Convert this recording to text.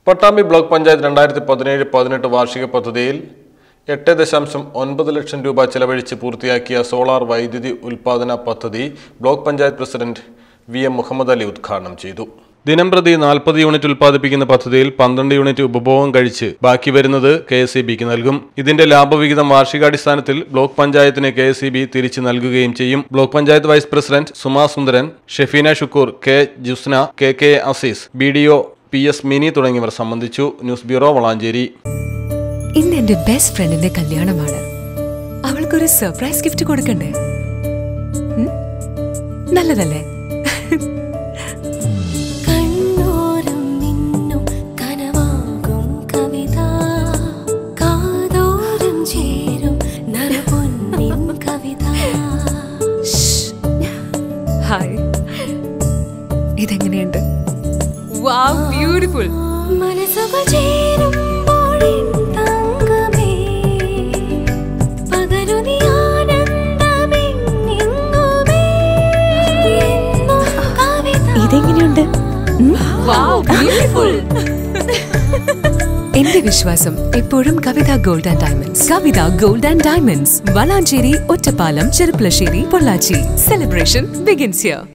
Pattambi block panchayat രണ്ടായിരത്തി പതിനേഴ് പതിനെട്ട് വാർഷിക പദ്ധതിയിൽ എട്ട് ദശാംശം ഒൻപത് ലക്ഷം രൂപ ചെലവഴിച്ച് പൂർത്തിയാക്കിയ സോളാർ വൈദ്യുതി ഉൽപാദന പദ്ധതി block panchayat president V M Muhammad Ali ഉദ്ഘാടനം ചെയ്തു ദിനംപ്രതി നാൽപ്പത് യൂണിറ്റ് ഉൽപ്പാദിപ്പിക്കുന്ന പദ്ധതിയിൽ പന്ത്രണ്ട് യൂണിറ്റ് ഉപഭോഗം കഴിച്ച് ബാക്കി വരുന്നത് കെ എസ് ബിക്ക് നൽകും ഇതിന്റെ ലാഭവിഹിതം വാർഷികാടിസ്ഥാനത്തിൽ ബ്ലോക്ക് പഞ്ചായത്തിന് കെ എസ് ബി തിരിച്ചു നൽകുകയും ചെയ്യും block panchayat vice president Suma Sundaran Shefeena Shukkur K Jusna K K Aziz B D O P S Mini തുടങ്ങിയവർ സംബന്ധിച്ചു ന്യൂസ് ബ്യൂറോ വളാഞ്ചേരി ഇന്ന് എന്റെ ബെസ്റ്റ് ഫ്രണ്ടിന്റെ കല്യാണമാണ് അവൾക്കൊരു സർപ്രൈസ് ഗിഫ്റ്റ് കൊടുക്കണ്ടേ ഉം? നല്ലതല്ലേ കണ്ണോരം മിന്നും കനവാകും കവിത കാതോരം ചേരും നരപൊന്നിൻ കവിത ഹായ് ഇതെങ്ങനെയുണ്ട് വാവ് ബ്യൂട്ടിഫുൾ മനസ്സുകൾ ചേരുമ്പോഴിൻ തങ്കമേ പകരു നീ ആനന്ദമെങ്ങുമേ എന്നും കവിത ഇതെങ്ങനെയുണ്ട് ബ്യൂട്ടിഫുൾ എന്റെ വിശ്വാസം എപ്പോഴും Kavitha gold and diamonds Kavitha gold and diamonds Valanchery Ottapalam Cherpulassery Pollachi celebration begins here